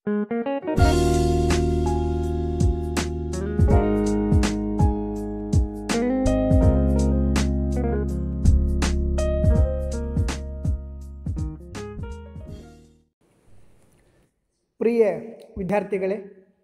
ಪ್ರಿಯ ವಿದ್ಯಾರ್ಥಿಗಳೇ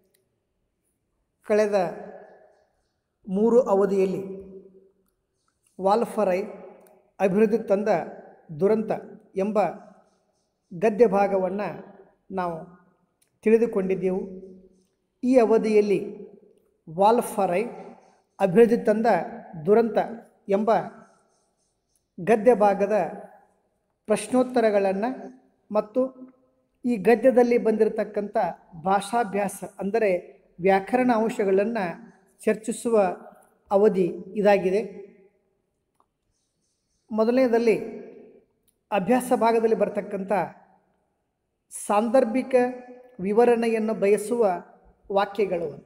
ಕಳೆದ ಮೂರು ಅವಧಿಯಲ್ಲಿ ವಾಲ್ಫರೈ ಅಭಿವೃದ್ಧಿ ತಂದ ದುರಂತ ಎಂಬ ಗದ್ಯ ಭಾಗವನ್ನು ನಾವು ತಿಳಿದುಕೊಂಡಿದ್ದೆವು ಈ ಅವಧಿಯಲ್ಲಿ ವಾಲ್ಫರೈ ಅಭಿವೃದ್ಧಿ ತಂದ ದುರಂತ ಎಂಬ ಗದ್ಯ ಭಾಗದ ಪ್ರಶ್ನೋತ್ತರಗಳನ್ನು ಮತ್ತು ಈ ಗದ್ಯದಲ್ಲಿ ಬಂದಿರತಕ್ಕಂಥ ಭಾಷಾಭ್ಯಾಸ ಅಂದರೆ ವ್ಯಾಕರಣ ಅಂಶಗಳನ್ನು ಚರ್ಚಿಸುವ ಅವಧಿ ಇದಾಗಿದೆ ಮೊದಲನೇದಲ್ಲಿ ಅಭ್ಯಾಸ ಭಾಗದಲ್ಲಿ ಬರ್ತಕ್ಕಂಥ ಸಾಂದರ್ಭಿಕ ವಿವರಣೆಯನ್ನು ಬಯಸುವ ವಾಕ್ಯಗಳು ಅಂತ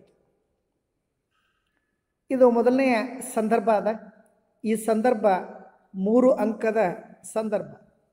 ಇದು ಮೊದಲನೆಯ ಸಂದರ್ಭ ಅದ ಈ ಸಂದರ್ಭ ಮೂರು ಅಂಕದ ಸಂದರ್ಭ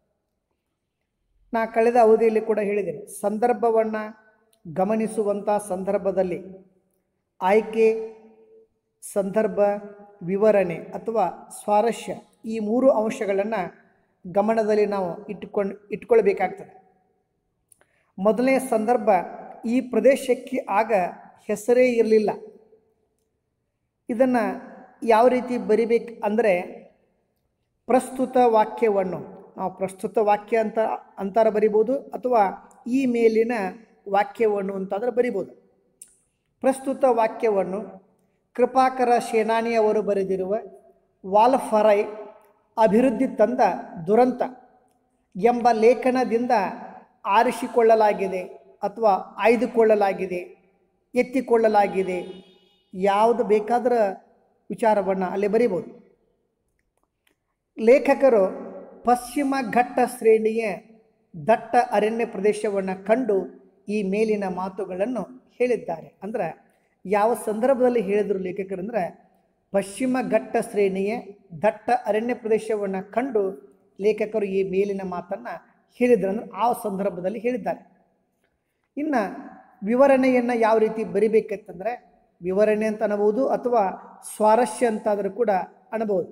ನಾ ಕಳೆದ ಅವಧಿಯಲ್ಲಿ ಕೂಡ ಹೇಳಿದ್ದೇನೆ ಸಂದರ್ಭವನ್ನು ಗಮನಿಸುವಂಥ ಸಂದರ್ಭದಲ್ಲಿ ಆಯ್ಕೆ ಸಂದರ್ಭ ವಿವರಣೆ ಅಥವಾ ಸ್ವಾರಸ್ಯ ಈ ಮೂರು ಅಂಶಗಳನ್ನು ಗಮನದಲ್ಲಿ ನಾವು ಇಟ್ಟುಕೊಂಡು ಇಟ್ಕೊಳ್ಬೇಕಾಗ್ತದೆ ಮೊದಲನೇ ಸಂದರ್ಭ ಈ ಪ್ರದೇಶಕ್ಕೆ ಆಗ ಹೆಸರೇ ಇರಲಿಲ್ಲ ಇದನ್ನು ಯಾವ ರೀತಿ ಬರಿಬೇಕು ಅಂದರೆ ಪ್ರಸ್ತುತ ವಾಕ್ಯವನ್ನು ನಾವು ಪ್ರಸ್ತುತ ವಾಕ್ಯ ಅಂತ ಅಂತಾರ ಬರಿಬೋದು ಅಥವಾ ಈ ಮೇಲಿನ ವಾಕ್ಯವನ್ನು ಅಂತಾದ್ರೆ ಬರಿಬೋದು ಪ್ರಸ್ತುತ ವಾಕ್ಯವನ್ನು ಕೃಪಾಕರ ಸೇನಾನಿಯವರು ಬರೆದಿರುವ ವಾಲ್ಫರೈ ಅಭಿವೃದ್ಧಿ ತಂದ ದುರಂತ ಎಂಬ ಲೇಖನದಿಂದ ಆರಿಸಿಕೊಳ್ಳಲಾಗಿದೆ ಅಥವಾ ಆಯ್ದುಕೊಳ್ಳಲಾಗಿದೆ ಎತ್ತಿಕೊಳ್ಳಲಾಗಿದೆ ಯಾವುದು ಬೇಕಾದ್ರೆ ವಿಚಾರವನ್ನು ಅಲ್ಲಿ ಬರಿಬೋದು ಲೇಖಕರು ಪಶ್ಚಿಮ ಘಟ್ಟ ಶ್ರೇಣಿಯ ದಟ್ಟ ಅರಣ್ಯ ಪ್ರದೇಶವನ್ನು ಕಂಡು ಈ ಮೇಲಿನ ಮಾತುಗಳನ್ನು ಹೇಳಿದ್ದಾರೆ ಅಂದ್ರೆ ಯಾವ ಸಂದರ್ಭದಲ್ಲಿ ಹೇಳಿದರು ಲೇಖಕರು ಅಂದರೆ ಪಶ್ಚಿಮ ಘಟ್ಟ ಶ್ರೇಣಿಯ ದಟ್ಟ ಅರಣ್ಯ ಪ್ರದೇಶವನ್ನು ಕಂಡು ಲೇಖಕರು ಈ ಮೇಲಿನ ಮಾತನ್ನು ಹೇಳಿದ್ರು ಅಂದ್ರೆ ಆ ಸಂದರ್ಭದಲ್ಲಿ ಹೇಳಿದ್ದಾರೆ ಇನ್ನು ವಿವರಣೆಯನ್ನು ಯಾವ ರೀತಿ ಬರಿಬೇಕಂತಂದರೆ ವಿವರಣೆ ಅಂತ ಅನ್ನಬಹುದು ಅಥವಾ ಸ್ವಾರಸ್ಯ ಅಂತಾದರೂ ಕೂಡ ಅನ್ನಬಹುದು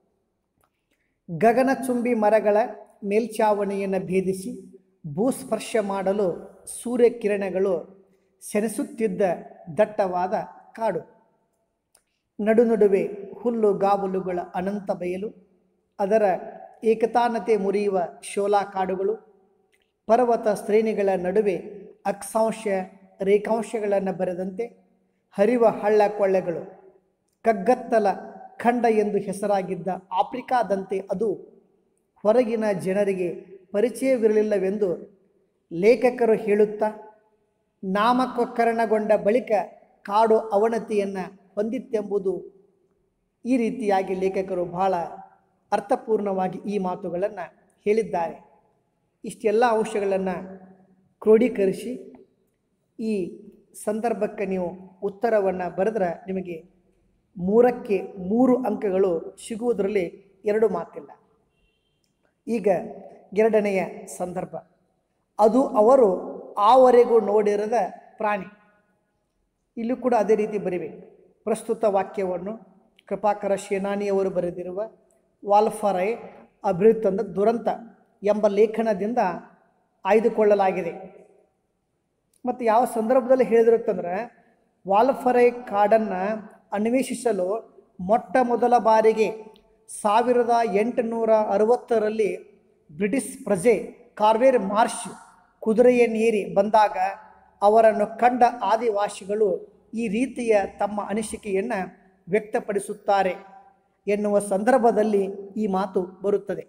ಗಗನಚುಂಬಿ ಮರಗಳ ಮೇಲ್ಛಾವಣಿಯನ್ನು ಭೇದಿಸಿ ಭೂಸ್ಪರ್ಶ ಮಾಡಲು ಸೂರ್ಯಕಿರಣಗಳು ಸೆನೆಸುತ್ತಿದ್ದ ದಟ್ಟವಾದ ಕಾಡು ನಡು ನಡುವೆ ಹುಲ್ಲು ಗಾವಲುಗಳ ಅನಂತ ಬಯಲು ಅದರ ಏಕತಾನತೆ ಮುರಿಯುವ ಶೋಲಾ ಕಾಡುಗಳು ಪರ್ವತ ಶ್ರೇಣಿಗಳ ನಡುವೆ ಅಕ್ಷಾಂಶ ರೇಖಾಂಶಗಳನ್ನು ಬರೆದಂತೆ ಹರಿವ ಹಳ್ಳ ಕೊಳ್ಳೆಗಳು ಕಗ್ಗತ್ತಲ ಖಂಡ ಎಂದು ಹೆಸರಾಗಿದ್ದ ಆಫ್ರಿಕಾದಂತೆ ಅದು ಹೊರಗಿನ ಜನರಿಗೆ ಪರಿಚಯವಿರಲಿಲ್ಲವೆಂದು ಲೇಖಕರು ಹೇಳುತ್ತಾ ನಾಮಕರಣಗೊಂಡ ಬಳಿಕ ಕಾಡು ಅವನತಿಯನ್ನು ಹೊಂದಿತ್ತೆಂಬುದು ಈ ರೀತಿಯಾಗಿ ಲೇಖಕರು ಬಹಳ ಅರ್ಥಪೂರ್ಣವಾಗಿ ಈ ಮಾತುಗಳನ್ನು ಹೇಳಿದ್ದಾರೆ ಇಷ್ಟೆಲ್ಲ ಅಂಶಗಳನ್ನು ಕ್ರೋಢೀಕರಿಸಿ ಈ ಸಂದರ್ಭಕ್ಕೆ ನೀವು ಉತ್ತರವನ್ನು ಬರೆದ್ರೆ ನಿಮಗೆ ಮೂರಕ್ಕೆ ಮೂರು ಅಂಕಗಳು ಸಿಗುವುದರಲ್ಲಿ ಎರಡು ಮಾತಿಲ್ಲ ಈಗ ಎರಡನೆಯ ಸಂದರ್ಭ ಅದು ಅವರು ಆವರೆಗೂ ನೋಡಿರದ ಪ್ರಾಣಿ ಇಲ್ಲೂ ಕೂಡ ಅದೇ ರೀತಿ ಬರಿಬೇಕು ಪ್ರಸ್ತುತ ವಾಕ್ಯವನ್ನು ಕೃಪಾಕರ ಸೇನಾನಿಯವರು ಬರೆದಿರುವ ವಾಲ್ಫರೈ ಅಭಿವೃದ್ಧಿ ತಂದ ದುರಂತ ಎಂಬ ಲೇಖನದಿಂದ ಆಯ್ದುಕೊಳ್ಳಲಾಗಿದೆ ಮತ್ತು ಯಾವ ಸಂದರ್ಭದಲ್ಲಿ ಹೇಳಿದಿರುತ್ತಂದ್ರೆ ವಾಲ್ಫರೈ ಕಾಡನ್ನು ಅನ್ವೇಷಿಸಲು ಮೊಟ್ಟ ಮೊದಲ ಬಾರಿಗೆ ಸಾವಿರದ ಎಂಟುನೂರ ಅರವತ್ತರಲ್ಲಿ ಬ್ರಿಟಿಷ್ ಪ್ರಜೆ ಕಾರ್ವೇರ್ ಮಾರ್ಷ್ ಕುದುರೆಯನ್ನೇರಿ ಬಂದಾಗ ಅವರನ್ನು ಕಂಡ ಆದಿವಾಸಿಗಳು ಈ ರೀತಿಯ ತಮ್ಮ ಅನಿಸಿಕೆಯನ್ನು ವ್ಯಕ್ತಪಡಿಸುತ್ತಾರೆ ಎನ್ನುವ ಸಂದರ್ಭದಲ್ಲಿ ಈ ಮಾತು ಬರುತ್ತದೆ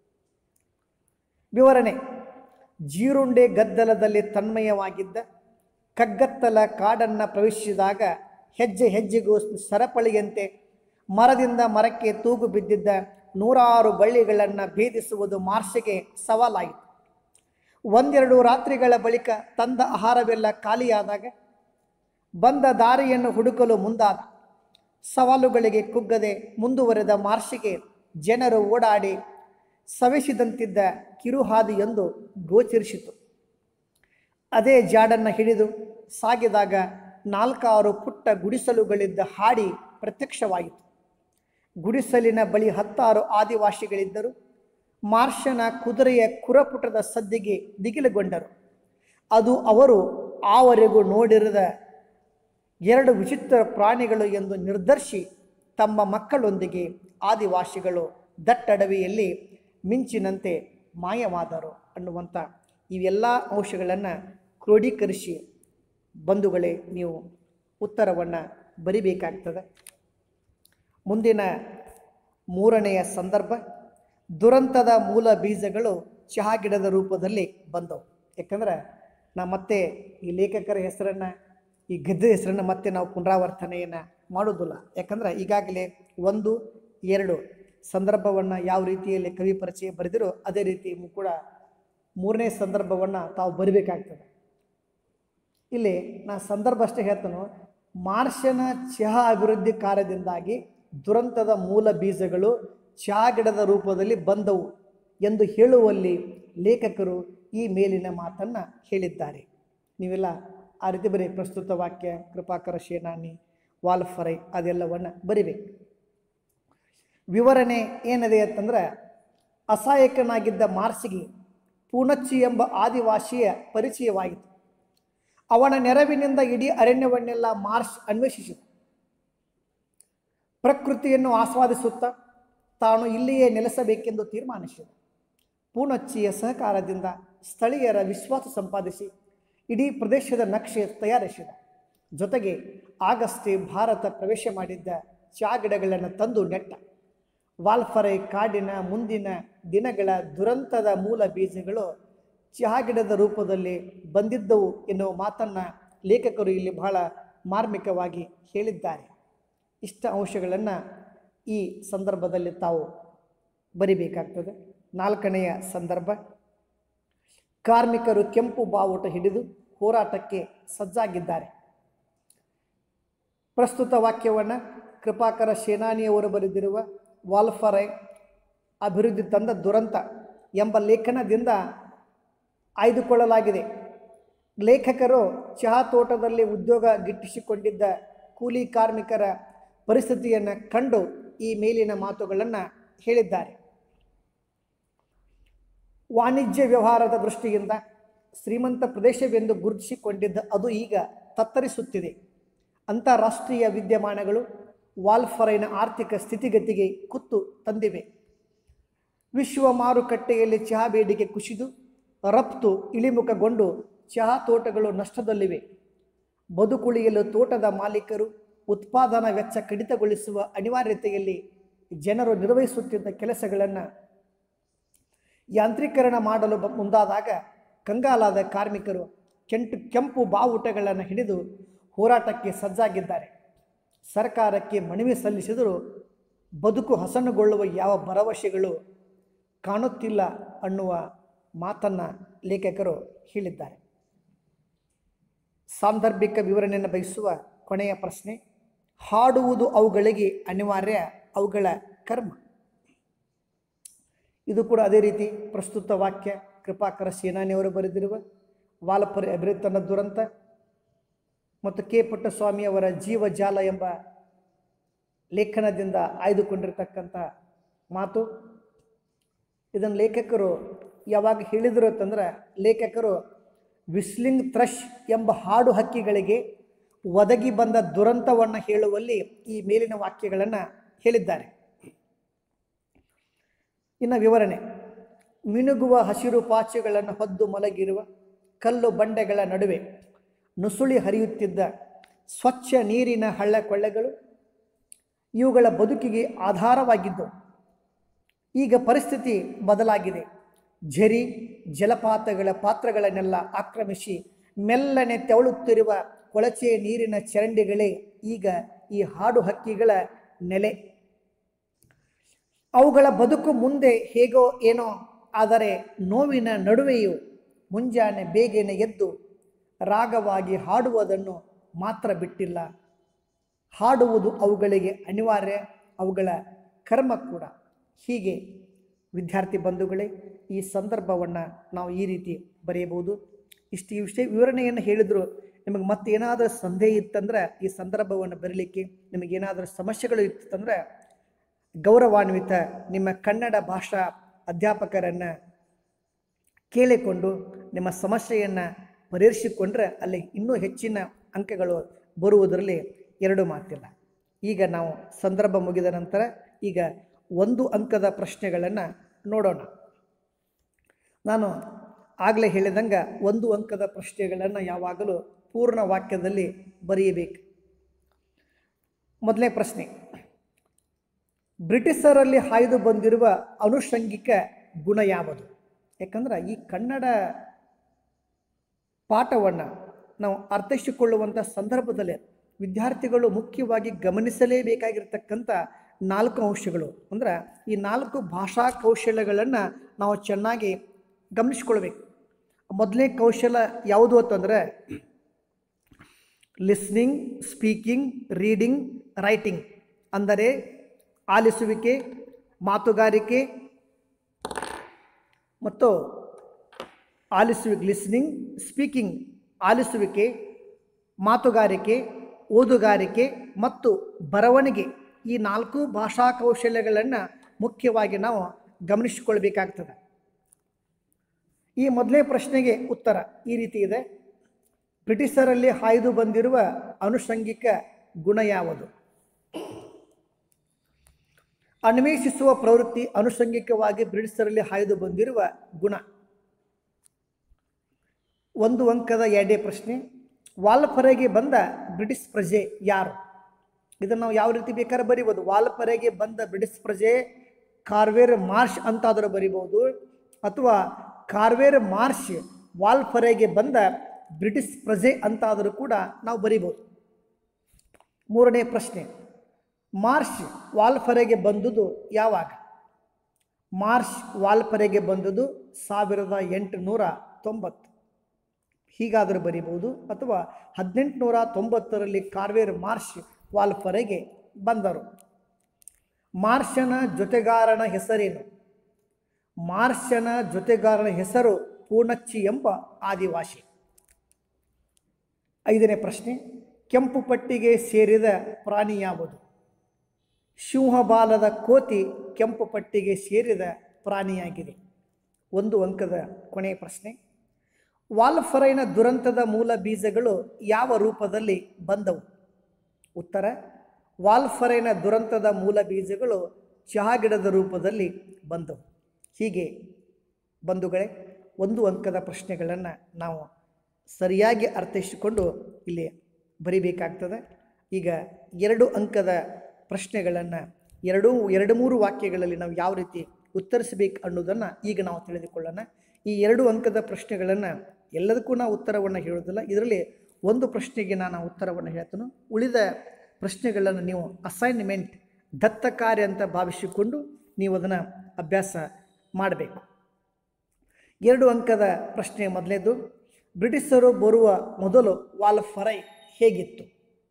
ವಿವರಣೆ ಜೀರುಂಡೆ ಗದ್ದಲದಲ್ಲಿ ತನ್ಮಯವಾಗಿದ್ದ ಕಗ್ಗತ್ತಲ ಕಾಡನ್ನು ಪ್ರವೇಶಿಸಿದಾಗ ಹೆಜ್ಜೆ ಹೆಜ್ಜೆಗೂ ಸರಪಳಿಯಂತೆ ಮರದಿಂದ ಮರಕ್ಕೆ ತೂಗು ಬಿದ್ದಿದ್ದ ನೂರಾರು ಬಳ್ಳಿಗಳನ್ನು ಭೇದಿಸುವುದು ಮಾರ್ಷೆಗೆ ಸವಾಲಾಯಿತು ಒಂದೆರಡು ರಾತ್ರಿಗಳ ಬಳಿಕ ತಂದ ಆಹಾರವೆಲ್ಲ ಖಾಲಿಯಾದಾಗ ಬಂದ ದಾರಿಯನ್ನು ಹುಡುಕಲು ಮುಂದಾದ ಸವಾಲುಗಳಿಗೆ ಕುಗ್ಗದೆ ಮುಂದುವರೆದ ಮಾರ್ಷಿಗೆ ಜನರು ಓಡಾಡಿ ಸವೆಸಿದಂತಿದ್ದ ಕಿರುಹಾದಿಯೊಂದು ಗೋಚರಿಸಿತು ಅದೇ ಜಾಡನ್ನು ಹಿಡಿದು ಸಾಗಿದಾಗ ನಾಲ್ಕಾರು ಪುಟ್ಟ ಗುಡಿಸಲುಗಳಿದ್ದ ಹಾಡಿ ಪ್ರತ್ಯಕ್ಷವಾಯಿತು ಗುಡಿಸಲಿನ ಬಳಿ ಹತ್ತಾರು ಆದಿವಾಸಿಗಳಿದ್ದರು ಮಾರ್ಷನ ಕುದುರೆಯ ಕುರಪುಟದ ಸದ್ದಿಗೆ ದಿಗಿಲುಗೊಂಡರು ಅದು ಅವರು ಆವರೆಗೂ ನೋಡಿರದ ಎರಡು ವಿಚಿತ್ರ ಪ್ರಾಣಿಗಳು ಎಂದು ನಿರ್ಧರಿಸಿ ತಮ್ಮ ಮಕ್ಕಳೊಂದಿಗೆ ಆದಿವಾಸಿಗಳು ದಟ್ಟಡವಿಯಲ್ಲಿ ಮಿಂಚಿನಂತೆ ಮಾಯವಾದರು ಅನ್ನುವಂಥ ಇವೆಲ್ಲ ಅಂಶಗಳನ್ನು ಕ್ರೋಢೀಕರಿಸಿ ಬಂಧುಗಳೇ ನೀವು ಉತ್ತರವನ್ನು ಬರಿಬೇಕಾಗ್ತದೆ ಮುಂದಿನ ಮೂರನೆಯ ಸಂದರ್ಭ ದುರಂತದ ಮೂಲ ಬೀಜಗಳು ಚಹಾ ಗಿಡದ ರೂಪದಲ್ಲಿ ಬಂದವು ಯಾಕಂದ್ರೆ ನಾ ಮತ್ತೆ ಈ ಲೇಖಕರ ಹೆಸರನ್ನು ಈ ಗದ್ದೆ ಹೆಸರನ್ನು ಮತ್ತೆ ನಾವು ಪುನರಾವರ್ತನೆಯನ್ನು ಮಾಡೋದಿಲ್ಲ ಯಾಕಂದ್ರೆ ಈಗಾಗಲೇ ಒಂದು ಎರಡು ಸಂದರ್ಭವನ್ನು ಯಾವ ರೀತಿಯಲ್ಲಿ ಕವಿ ಪರಿಚಯ ಬರೆದಿರೋ ಅದೇ ರೀತಿ ಕೂಡ ಮೂರನೇ ಸಂದರ್ಭವನ್ನು ತಾವು ಬರಿಬೇಕಾಗ್ತದೆ ಇಲ್ಲಿ ನಾ ಸಂದರ್ಭ ಅಷ್ಟೇ ಹೇಳ್ತಾನು ಮಾರ್ಷನ ಚಹಾ ಅಭಿವೃದ್ಧಿ ಕಾರ್ಯದಿಂದಾಗಿ ದುರಂತದ ಮೂಲ ಬೀಜಗಳು ಚಹಾ ಗಿಡದ ರೂಪದಲ್ಲಿ ಬಂದವು ಎಂದು ಹೇಳುವಲ್ಲಿ ಲೇಖಕರು ಈ ಮೇಲಿನ ಮಾತನ್ನು ಹೇಳಿದ್ದಾರೆ ನೀವೆಲ್ಲ ಆ ರೀತಿ ಬರೀ ಪ್ರಸ್ತುತ ವಾಕ್ಯ ಕೃಪಾಕರ ಸೇನಾನಿ ವಾಲ್ಫರೈ ಅದೆಲ್ಲವನ್ನು ಬರಿಬೇಕು ವಿವರಣೆ ಏನಿದೆ ಅಂತಂದ್ರೆ ಅಸಹಾಯಕನಾಗಿದ್ದ ಮಾರ್ಸಿಗೆ ಪೂನಚ್ಚಿ ಎಂಬ ಆದಿವಾಸಿಯ ಪರಿಚಯವಾಯಿತು ಅವನ ನೆರವಿನಿಂದ ಇಡೀ ಅರಣ್ಯವನ್ನೆಲ್ಲ ಮಾರ್ಷ್ ಅನ್ವೇಷಿಸಿದ ಪ್ರಕೃತಿಯನ್ನು ಆಸ್ವಾದಿಸುತ್ತಾ ತಾನು ಇಲ್ಲಿಯೇ ನೆಲೆಸಬೇಕೆಂದು ತೀರ್ಮಾನಿಸಿದ ಪೂನಚ್ಚಿಯ ಸಹಕಾರದಿಂದ ಸ್ಥಳೀಯರ ವಿಶ್ವಾಸ ಸಂಪಾದಿಸಿ ಇಡೀ ಪ್ರದೇಶದ ನಕ್ಷೆ ತಯಾರಿಸಿದ ಜೊತೆಗೆ ಆಗಷ್ಟೇ ಭಾರತ ಪ್ರವೇಶ ಮಾಡಿದ್ದ ಚಾ ಗಿಡಗಳನ್ನು ತಂದು ನೆಟ್ಟ ವಾಲ್ಫರೈ ಕಾಡಿನ ಮುಂದಿನ ದಿನಗಳ ದುರಂತದ ಮೂಲ ಬೀಜಗಳು ಚಹಾ ಗಿಡದ ರೂಪದಲ್ಲಿ ಬಂದಿದ್ದವು ಎನ್ನುವ ಮಾತನ್ನು ಲೇಖಕರು ಇಲ್ಲಿ ಬಹಳ ಮಾರ್ಮಿಕವಾಗಿ ಹೇಳಿದ್ದಾರೆ ಇಷ್ಟ ಅಂಶಗಳನ್ನು ಈ ಸಂದರ್ಭದಲ್ಲಿ ತಾವು ಬರಿಬೇಕಾಗ್ತದೆ ನಾಲ್ಕನೆಯ ಸಂದರ್ಭ ಕಾರ್ಮಿಕರು ಕೆಂಪು ಬಾವುಟ ಹಿಡಿದು ಹೋರಾಟಕ್ಕೆ ಸಜ್ಜಾಗಿದ್ದಾರೆ ಪ್ರಸ್ತುತ ವಾಕ್ಯವನ್ನು ಕೃಪಾಕರ ಸೇನಾನಿಯವರು ಬರೆದಿರುವ ವಾಲ್ಫರೈ ಅಭಿವೃದ್ಧಿ ತಂದ ದುರಂತ ಎಂಬ ಲೇಖನದಿಂದ ಆಯ್ದುಕೊಳ್ಳಲಾಗಿದೆ ಲೇಖಕರು ಚಹಾ ತೋಟದಲ್ಲಿ ಉದ್ಯೋಗ ಗಿಟ್ಟಿಸಿಕೊಂಡಿದ್ದ ಕೂಲಿ ಕಾರ್ಮಿಕರ ಪರಿಸ್ಥಿತಿಯನ್ನು ಕಂಡು ಈ ಮೇಲಿನ ಮಾತುಗಳನ್ನು ಹೇಳಿದ್ದಾರೆ ವಾಣಿಜ್ಯ ವ್ಯವಹಾರದ ದೃಷ್ಟಿಯಿಂದ ಶ್ರೀಮಂತ ಪ್ರದೇಶವೆಂದು ಗುರುತಿಸಿಕೊಂಡಿದ್ದ ಅದು ಈಗ ತತ್ತರಿಸುತ್ತಿದೆ ಅಂತಾರಾಷ್ಟ್ರೀಯ ವಿದ್ಯಮಾನಗಳು ವಾಲ್ಫರೈನ ಆರ್ಥಿಕ ಸ್ಥಿತಿಗತಿಗೆ ಕುತ್ತು ತಂದಿವೆ ವಿಶ್ವ ಮಾರುಕಟ್ಟೆಯಲ್ಲಿ ಚಹಾ ಬೇಡಿಕೆ ಕುಸಿದು ರಫ್ತು ಇಳಿಮುಖಗೊಂಡು ಚಹಾ ತೋಟಗಳು ನಷ್ಟದಲ್ಲಿವೆ ಬದುಕುಳಿಯಲು ತೋಟದ ಮಾಲೀಕರು ಉತ್ಪಾದನಾ ವೆಚ್ಚ ಕಡಿತಗೊಳಿಸುವ ಅನಿವಾರ್ಯತೆಯಲ್ಲಿ ಜನರು ನಿರ್ವಹಿಸುತ್ತಿದ್ದ ಕೆಲಸಗಳನ್ನು ಯಾಂತ್ರೀಕರಣ ಮಾಡಲು ಬ- ಮುಂದಾದಾಗ ಕಂಗಾಲಾದ ಕಾರ್ಮಿಕರು ಕೆಂಟು ಕೆಂಪು ಬಾವುಟಗಳನ್ನು ಹಿಡಿದು ಹೋರಾಟಕ್ಕೆ ಸಜ್ಜಾಗಿದ್ದಾರೆ ಸರ್ಕಾರಕ್ಕೆ ಮನವಿ ಸಲ್ಲಿಸಿದರೂ ಬದುಕು ಹಸನುಗೊಳ್ಳುವ ಯಾವ ಭರವಸೆಗಳು ಕಾಣುತ್ತಿಲ್ಲ ಅನ್ನುವ ಮಾತನ್ನು ಲೇಖಕರು ಹೇಳಿದ್ದಾರೆ ಸಾಂದರ್ಭಿಕ ವಿವರಣೆಯನ್ನು ಬಯಸುವ ಕೊನೆಯ ಪ್ರಶ್ನೆ ಹಾಡುವುದು ಅವುಗಳಿಗೆ ಅನಿವಾರ್ಯ ಅವುಗಳ ಕರ್ಮ ಇದು ಕೂಡ ಅದೇ ರೀತಿ ಪ್ರಸ್ತುತ ವಾಕ್ಯ ಕೃಪಾಕರ ಸೇನಾನಿಯವರು ಬರೆದಿರುವ ವಾಲಪರಿ ಅಭಿವೃತ್ತನ ದುರಂತ ಮತ್ತು ಕೆ ಪುಟ್ಟಸ್ವಾಮಿಯವರ ಜೀವಜಾಲ ಎಂಬ ಲೇಖನದಿಂದ ಆಯ್ದುಕೊಂಡಿರ್ತಕ್ಕಂಥ ಮಾತು ಇದನ್ನು ಲೇಖಕರು ಯಾವಾಗ ಹೇಳಿದರು ಅಂತಂದ್ರೆ ಲೇಖಕರು ವಿಸ್ಲಿಂಗ್ ಥ್ರಶ್ ಎಂಬ ಹಾಡು ಹಕ್ಕಿಗಳಿಗೆ ಒದಗಿ ಬಂದ ದುರಂತವನ್ನು ಹೇಳುವಲ್ಲಿ ಈ ಮೇಲಿನ ವಾಕ್ಯಗಳನ್ನು ಹೇಳಿದ್ದಾರೆ ಇನ್ನು ವಿವರಣೆ ಮಿನುಗುವ ಹಸಿರು ಪಾಚೆಗಳನ್ನು ಹೊದ್ದು ಮಲಗಿರುವ ಕಲ್ಲು ಬಂಡೆಗಳ ನಡುವೆ ನುಸುಳಿ ಹರಿಯುತ್ತಿದ್ದ ಸ್ವಚ್ಛ ನೀರಿನ ಹಳ್ಳ ಕೊಳ್ಳೆಗಳು ಇವುಗಳ ಬದುಕಿಗೆ ಆಧಾರವಾಗಿದ್ದವು ಈಗ ಪರಿಸ್ಥಿತಿ ಬದಲಾಗಿದೆ ಝರಿ ಜಲಪಾತಗಳ ಪಾತ್ರಗಳನ್ನೆಲ್ಲ ಆಕ್ರಮಿಸಿ ಮೆಲ್ಲನೆ ತೆವಳುತ್ತಿರುವ ಕೊಳಚೆ ನೀರಿನ ಚರಂಡಿಗಳೇ ಈಗ ಈ ಹಾಡು ಹಕ್ಕಿಗಳ ನೆಲೆ ಅವುಗಳ ಬದುಕು ಮುಂದೆ ಹೇಗೋ ಏನೋ ಆದರೆ ನೋವಿನ ನಡುವೆಯೂ ಮುಂಜಾನೆ ಬೇಗನೆ ಎದ್ದು ರಾಗವಾಗಿ ಹಾಡುವುದನ್ನು ಮಾತ್ರ ಬಿಟ್ಟಿಲ್ಲ ಹಾಡುವುದು ಅವುಗಳಿಗೆ ಅನಿವಾರ್ಯ ಅವುಗಳ ಕರ್ಮ ಕೂಡ ಹೀಗೆ ವಿದ್ಯಾರ್ಥಿ ಬಂಧುಗಳೇ ಈ ಸಂದರ್ಭವನ್ನು ನಾವು ಈ ರೀತಿ ಬರೆಯಬಹುದು ಇಷ್ಟು ಈ ವಿಷಯ ವಿವರಣೆಯನ್ನು ಹೇಳಿದ್ರು ನಿಮಗೆ ಮತ್ತೆ ಏನಾದರೂ ಸಂದೇಹ ಇತ್ತಂದ್ರೆ ಈ ಸಂದರ್ಭವನ್ನು ಬರಲಿಕ್ಕೆ ನಿಮಗೇನಾದರೂ ಸಮಸ್ಯೆಗಳು ಇತ್ತಂದ್ರೆ ಗೌರವಾನ್ವಿತ ನಿಮ್ಮ ಕನ್ನಡ ಭಾಷಾ ಅಧ್ಯಾಪಕರನ್ನು ಕೇಳಿಕೊಂಡು ನಿಮ್ಮ ಸಮಸ್ಯೆಯನ್ನು ಪರಿಹರಿಸಿಕೊಂಡ್ರೆ ಅಲ್ಲಿ ಇನ್ನೂ ಹೆಚ್ಚಿನ ಅಂಕಗಳು ಬರುವುದರಲ್ಲಿ ಎರಡು ಮಾತಿಲ್ಲ ಈಗ ನಾವು ಸಂದರ್ಭ ಮುಗಿದ ನಂತರ ಈಗ ಒಂದು ಅಂಕದ ಪ್ರಶ್ನೆಗಳನ್ನು ನೋಡೋಣ ನಾನು ಆಗಲೇ ಹೇಳಿದಂಗೆ ಒಂದು ಅಂಕದ ಪ್ರಶ್ನೆಗಳನ್ನು ಯಾವಾಗಲೂ ಪೂರ್ಣ ವಾಕ್ಯದಲ್ಲಿ ಬರೆಯಬೇಕು ಮೊದಲನೇ ಪ್ರಶ್ನೆ ಬ್ರಿಟಿಷರಲ್ಲಿ ಹಾಯ್ದು ಬಂದಿರುವ ಅನುಷಂಗಿಕ ಗುಣ ಯಾವುದು ಯಾಕಂದ್ರೆ ಈ ಕನ್ನಡ ಪಾಠವನ್ನು ನಾವು ಅರ್ಥೈಸಿಕೊಳ್ಳುವಂಥ ಸಂದರ್ಭದಲ್ಲಿ ವಿದ್ಯಾರ್ಥಿಗಳು ಮುಖ್ಯವಾಗಿ ಗಮನಿಸಲೇಬೇಕಾಗಿರ್ತಕ್ಕಂಥ ನಾಲ್ಕು ಅಂಶಗಳು ಅಂದ್ರೆ ಈ ನಾಲ್ಕು ಭಾಷಾ ಕೌಶಲ್ಯಗಳನ್ನು ನಾವು ಚೆನ್ನಾಗಿ ಗಮನಿಸ್ಕೊಳ್ಬೇಕು ಮೊದಲನೇ ಕೌಶಲ್ಯ ಯಾವುದು ಅಂತಂದರೆ ಲಿಸ್ನಿಂಗ್ ಸ್ಪೀಕಿಂಗ್ ರೀಡಿಂಗ್ ರೈಟಿಂಗ್ ಅಂದರೆ ಆಲಿಸುವಿಕೆ ಮಾತುಗಾರಿಕೆ ಮತ್ತು ಆಲಿಸುವಿಕೆ ಲಿಸ್ನಿಂಗ್ ಸ್ಪೀಕಿಂಗ್ ಆಲಿಸುವಿಕೆ ಮಾತುಗಾರಿಕೆ ಓದುಗಾರಿಕೆ ಮತ್ತು ಬರವಣಿಗೆ ಈ ನಾಲ್ಕು ಭಾಷಾ ಕೌಶಲ್ಯಗಳನ್ನು ಮುಖ್ಯವಾಗಿ ನಾವು ಗಮನಿಸಿಕೊಳ್ಬೇಕಾಗ್ತದೆ ಈ ಮೊದಲನೇ ಪ್ರಶ್ನೆಗೆ ಉತ್ತರ ಈ ರೀತಿ ಇದೆ ಬ್ರಿಟಿಷರಲ್ಲಿ ಹಾಯ್ದು ಬಂದಿರುವ ಅನುಷಂಗಿಕ ಗುಣ ಯಾವುದು ಅನ್ವೇಷಿಸುವ ಪ್ರವೃತ್ತಿ ಅನುಷಂಗಿಕವಾಗಿ ಬ್ರಿಟಿಷರಲ್ಲಿ ಹಾಯ್ದು ಬಂದಿರುವ ಗುಣ ಒಂದು ಅಂಕದ ಎರಡೇ ಪ್ರಶ್ನೆ ವಾಲ್ಪರೆಗೆ ಬಂದ ಬ್ರಿಟಿಷ್ ಪ್ರಜೆ ಯಾರು ಇದನ್ನು ನಾವು ಯಾವ ರೀತಿ ಬೇಕಾದ್ರೆ ಬರಿಬೋದು ವಾಲ್ಪರೆಗೆ ಬಂದ ಬ್ರಿಟಿಷ್ ಪ್ರಜೆ ಕಾರ್ವೇರ್ ಮಾರ್ಷ್ ಅಂತಾದರೂ ಬರಿಬೋದು ಅಥವಾ ಕಾರ್ವೇರ್ ಮಾರ್ಷ್ ವಾಲ್ಫರೆಗೆ ಬಂದ ಬ್ರಿಟಿಷ್ ಪ್ರಜೆ ಅಂತಾದರೂ ಕೂಡ ನಾವು ಬರಿಬೋದು ಮೂರನೇ ಪ್ರಶ್ನೆ ಮಾರ್ಷ್ ವಾಲ್ಫರೆಗೆ ಬಂದುದು ಯಾವಾಗ ಮಾರ್ಚ್ ವಾಲ್ಪರೆಗೆ ಬಂದುದು ಸಾವಿರದ ಎಂಟುನೂರ ತೊಂಬತ್ತು ಹೀಗಾದರೂ ಬರಿಬೋದು ಅಥವಾ ಹದಿನೆಂಟುನೂರ ತೊಂಬತ್ತರಲ್ಲಿ ಕಾರ್ವೇರ್ ಮಾರ್ಷ್ ವಾಲ್ಫರೆಗೆ ಬಂದರು ಮಾರ್ಷನ ಜೊತೆಗಾರನ ಹೆಸರೇನು ಮಾರ್ಷನ ಜೊತೆಗಾರನ ಹೆಸರು ಪೂರ್ಣಚ್ಚಿ ಎಂಬ ಆದಿವಾಸಿ ಐದನೇ ಪ್ರಶ್ನೆ ಕೆಂಪು ಪಟ್ಟಿಗೆ ಸೇರಿದ ಪ್ರಾಣಿ ಯಾವುದು ಸಿಂಹಬಾಲದ ಕೋತಿ ಕೆಂಪು ಪಟ್ಟಿಗೆ ಸೇರಿದ ಪ್ರಾಣಿಯಾಗಿದೆ ಒಂದು ಅಂಕದ ಕೊನೆಯ ಪ್ರಶ್ನೆ ವಾಲ್ಫರೈನ ದುರಂತದ ಮೂಲ ಬೀಜಗಳು ಯಾವ ರೂಪದಲ್ಲಿ ಬಂದವು ಉತ್ತರ ವಾಲ್ಫರೈನ ದುರಂತದ ಮೂಲ ಬೀಜಗಳು ಚಹಾ ಗಿಡದ ರೂಪದಲ್ಲಿ ಬಂದವು ಹೀಗೆ ಬಂಧುಗಳೇ ಒಂದು ಅಂಕದ ಪ್ರಶ್ನೆಗಳನ್ನು ನಾವು ಸರಿಯಾಗಿ ಅರ್ಥೈಸಿಕೊಂಡು ಇಲ್ಲಿ ಬರಿಬೇಕಾಗ್ತದೆ ಈಗ ಎರಡು ಅಂಕದ ಪ್ರಶ್ನೆಗಳನ್ನು ಎರಡೂ ಎರಡು ಮೂರು ವಾಕ್ಯಗಳಲ್ಲಿ ನಾವು ಯಾವ ರೀತಿ ಉತ್ತರಿಸಬೇಕು ಅನ್ನೋದನ್ನು ಈಗ ನಾವು ತಿಳಿದುಕೊಳ್ಳೋಣ ಈ ಎರಡು ಅಂಕದ ಪ್ರಶ್ನೆಗಳನ್ನು ಎಲ್ಲದಕ್ಕೂ ನಾವು ಉತ್ತರವನ್ನು ಹೇಳೋದಿಲ್ಲ ಇದರಲ್ಲಿ ಒಂದು ಪ್ರಶ್ನೆಗೆ ನಾನು ಉತ್ತರವನ್ನು ಹೇಳ್ತೇನೆ ಉಳಿದ ಪ್ರಶ್ನೆಗಳನ್ನು ನೀವು ಅಸೈನ್ಮೆಂಟ್ ದತ್ತ ಕಾರ್ಯ ಅಂತ ಭಾವಿಸಿಕೊಂಡು ನೀವು ಅದನ್ನು ಅಭ್ಯಾಸ ಮಾಡಬೇಕು ಎರಡು ಅಂಕದ ಪ್ರಶ್ನೆ ಮೊದಲನೇದು ಬ್ರಿಟಿಷರು ಬರುವ ಮೊದಲು ವಾಲ್ಫರೈ ಹೇಗಿತ್ತು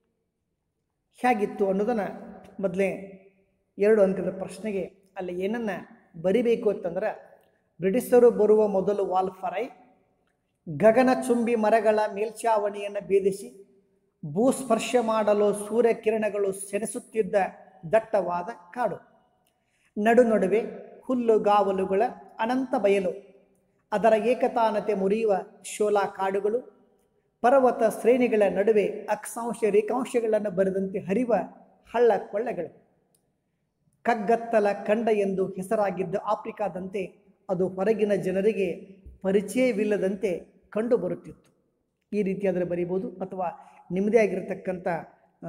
ಹೇಗಿತ್ತು ಅನ್ನೋದನ್ನು ಮೊದಲೇ ಎರಡು ಅಂಕದ ಪ್ರಶ್ನೆಗೆ ಅಲ್ಲಿ ಏನನ್ನು ಬರಿಬೇಕು ಅಂತಂದ್ರೆ ಬ್ರಿಟಿಷರು ಬರುವ ಮೊದಲು ವಾಲ್ಫರೈ ಗಗನಚುಂಬಿ ಮರಗಳ ಮೇಲ್ಛಾವಣಿಯನ್ನು ಭೇದಿಸಿ ಭೂಸ್ಪರ್ಶ ಮಾಡಲು ಸೂರ್ಯಕಿರಣಗಳು ಸೆನೆಸುತ್ತಿದ್ದ ದಟ್ಟವಾದ ಕಾಡು ನಡು ನಡುವೆ ಹುಲ್ಲುಗಾವಲುಗಳ ಅನಂತ ಬಯಲು ಅದರ ಏಕತಾನತೆ ಮುರಿಯುವ ಶೋಲಾ ಕಾಡುಗಳು ಪರ್ವತ ಶ್ರೇಣಿಗಳ ನಡುವೆ ಅಕ್ಷಾಂಶ ರೇಖಾಂಶಗಳನ್ನು ಬರೆದಂತೆ ಹರಿವ ಹಳ್ಳ ಕೊಳ್ಳಗಳು ಕಗ್ಗತ್ತಲ ಕಂಡ ಎಂದು ಹೆಸರಾಗಿದ್ದ ಆಫ್ರಿಕಾದಂತೆ ಅದು ಹೊರಗಿನ ಜನರಿಗೆ ಪರಿಚಯವಿಲ್ಲದಂತೆ ಕಂಡು ಬರುತ್ತಿತ್ತು ಈ ರೀತಿಯಾದರೆ ಬರಿಬೋದು ಅಥವಾ ನಿಮ್ಮದೇ ಆಗಿರತಕ್ಕಂಥ ಆ,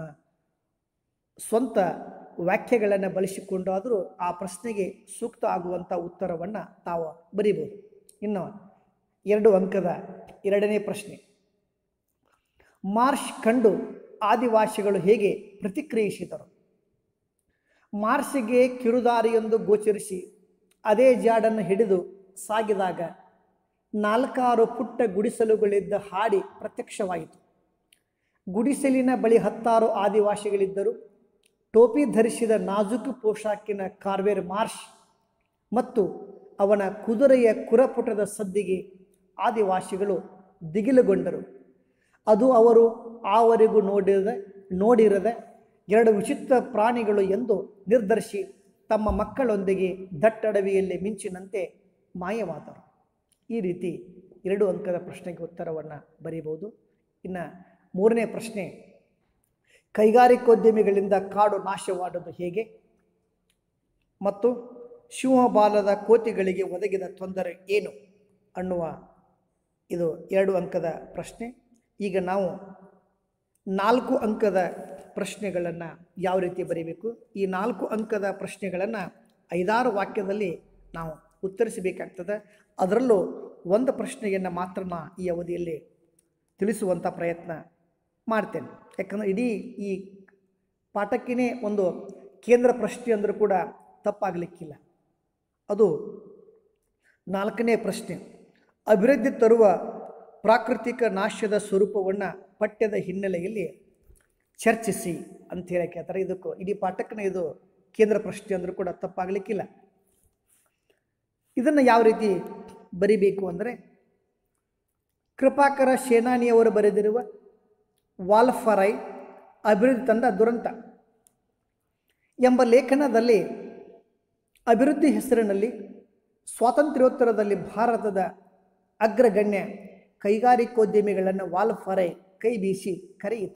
ಸ್ವಂತ ವ್ಯಾಖ್ಯೆಗಳನ್ನು ಬಳಸಿಕೊಂಡಾದರೂ ಆ ಪ್ರಶ್ನೆಗೆ ಸೂಕ್ತ ಆಗುವಂಥ ಉತ್ತರವನ್ನು ತಾವು ಬರಿಬೋದು ಇನ್ನು ಎರಡು ಅಂಕದ ಎರಡನೇ ಪ್ರಶ್ನೆ ಮಾರ್ಷ್ ಕಂಡು ಆದಿವಾಸಿಗಳು ಹೇಗೆ ಪ್ರತಿಕ್ರಿಯಿಸಿದರು ಮಾರ್ಷಿಗೆ ಕಿರುದಾರಿಯೊಂದು ಗೋಚರಿಸಿ ಅದೇ ಜಾಡನ್ನು ಹಿಡಿದು ಸಾಗಿದಾಗ ನಾಲ್ಕಾರು ಪುಟ್ಟ ಗುಡಿಸಲುಗಳಿದ್ದ ಹಾಡಿ ಪ್ರತ್ಯಕ್ಷವಾಯಿತು ಗುಡಿಸಲಿನ ಬಳಿ ಹತ್ತಾರು ಆದಿವಾಸಿಗಳಿದ್ದರು ಟೋಪಿ ಧರಿಸಿದ ನಾಜೂಕು ಪೋಷಾಕಿನ ಕಾರ್ವೇರ್ ಮಾರ್ಷ್ ಮತ್ತು ಅವನ ಕುದುರೆಯ ಕುರಪುಟದ ಸದ್ದಿಗೆ ಆದಿವಾಸಿಗಳು ದಿಗಿಲುಗೊಂಡರು ಅದು ಅವರು ಆವರೆಗೂ ನೋಡಿರದ ನೋಡಿರದ ಎರಡು ವಿಚಿತ್ರ ಪ್ರಾಣಿಗಳು ಎಂದು ನಿರ್ಧರಿಸಿ ತಮ್ಮ ಮಕ್ಕಳೊಂದಿಗೆ ದಟ್ಟಡವಿಯಲ್ಲಿ ಮಿಂಚಿನಂತೆ ಮಾಯವಾದರು ಈ ರೀತಿ ಎರಡು ಅಂಕದ ಪ್ರಶ್ನೆಗೆ ಉತ್ತರವನ್ನು ಬರೀಬಹುದು ಇನ್ನು ಮೂರನೇ ಪ್ರಶ್ನೆ ಕೈಗಾರಿಕೋದ್ಯಮಿಗಳಿಂದ ಕಾಡು ನಾಶವಾಡುವುದು ಹೇಗೆ ಮತ್ತು ಸಿಂಹಬಾಲದ ಕೋತಿಗಳಿಗೆ ಒದಗಿದ ತೊಂದರೆ ಏನು ಅನ್ನುವ ಇದು ಎರಡು ಅಂಕದ ಪ್ರಶ್ನೆ ಈಗ ನಾವು ನಾಲ್ಕು ಅಂಕದ ಪ್ರಶ್ನೆಗಳನ್ನು ಯಾವ ರೀತಿ ಬರೀಬೇಕು ಈ ನಾಲ್ಕು ಅಂಕದ ಪ್ರಶ್ನೆಗಳನ್ನು ಐದಾರು ವಾಕ್ಯದಲ್ಲಿ ನಾವು ಉತ್ತರಿಸಬೇಕಾಗ್ತದೆ ಅದರಲ್ಲೂ ಒಂದು ಪ್ರಶ್ನೆಯನ್ನು ಮಾತ್ರ ನಾ ಈ ಅವಧಿಯಲ್ಲಿ ತಿಳಿಸುವಂಥ ಪ್ರಯತ್ನ ಮಾಡ್ತೇನೆ ಯಾಕಂದರೆ ಇಡೀ ಈ ಪಾಠಕ್ಕೇ ಒಂದು ಕೇಂದ್ರ ಪ್ರಶ್ನೆ ಅಂದರೂ ಕೂಡ ತಪ್ಪಾಗಲಿಕ್ಕಿಲ್ಲ ಅದು ನಾಲ್ಕನೇ ಪ್ರಶ್ನೆ ಅಭಿವೃದ್ಧಿ ತರುವ ಪ್ರಾಕೃತಿಕ ನಾಶದ ಸ್ವರೂಪವನ್ನು ಪಠ್ಯದ ಹಿನ್ನೆಲೆಯಲ್ಲಿ ಚರ್ಚಿಸಿ ಅಂತ ಹೇಳಿ ಕೇಳ್ತಾರೆ ಇದಕ್ಕೂ ಇಡೀ ಪಾಠಕ್ಕನೇ ಇದು ಕೇಂದ್ರ ಪ್ರಶ್ನೆ ಅಂದರೂ ಕೂಡ ತಪ್ಪಾಗಲಿಕ್ಕಿಲ್ಲ ಇದನ್ನು ಯಾವ ರೀತಿ ಬರಿಬೇಕು ಅಂದರೆ ಕೃಪಾಕರ ಸೇನಾನಿಯವರು ಬರೆದಿರುವ ವಾಲ್ಫರೈ ಅಭಿವೃದ್ಧಿ ತಂದ ದುರಂತ ಎಂಬ ಲೇಖನದಲ್ಲಿ ಅಭಿವೃದ್ಧಿ ಹೆಸರಿನಲ್ಲಿ ಸ್ವಾತಂತ್ರ್ಯೋತ್ತರದಲ್ಲಿ ಭಾರತದ ಅಗ್ರಗಣ್ಯ ಕೈಗಾರಿಕೋದ್ಯಮಿಗಳನ್ನು ವಾಲ್ಫರೈ ಕೈ ಬೀಸಿ ಕರೆಯಿತು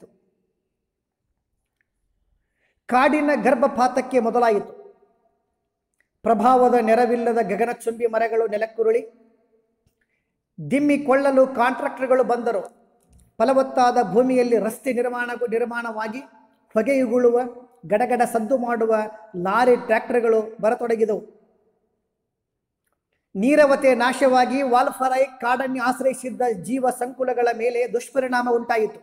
ಕಾಡಿನ ಗರ್ಭಪಾತಕ್ಕೆ ಮೊದಲಾಯಿತು ಪ್ರಭಾವದ ನೆರವಿಲ್ಲದ ಗಗನಚುಂಬಿ ಮರಗಳು ನೆಲಕ್ಕುರುಳಿ ದಿಮ್ಮಿಕೊಳ್ಳಲು ಕಾಂಟ್ರಾಕ್ಟರ್ಗಳು ಬಂದರು ಫಲವತ್ತಾದ ಭೂಮಿಯಲ್ಲಿ ರಸ್ತೆ ನಿರ್ಮಾಣ ನಿರ್ಮಾಣವಾಗಿ ಹೊಗೆಯುಗುಳುವ ಗಡಗಡ ಸದ್ದು ಮಾಡುವ ಲಾರಿ ಟ್ರ್ಯಾಕ್ಟರ್ಗಳು ಬರತೊಡಗಿದವು ನೀರವತೆ ನಾಶವಾಗಿ ವಾಲ್ಫರೈ ಕಾಡನ್ನು ಆಶ್ರಯಿಸಿದ್ದ ಜೀವ ಸಂಕುಲಗಳ ಮೇಲೆ ದುಷ್ಪರಿಣಾಮ ಉಂಟಾಯಿತು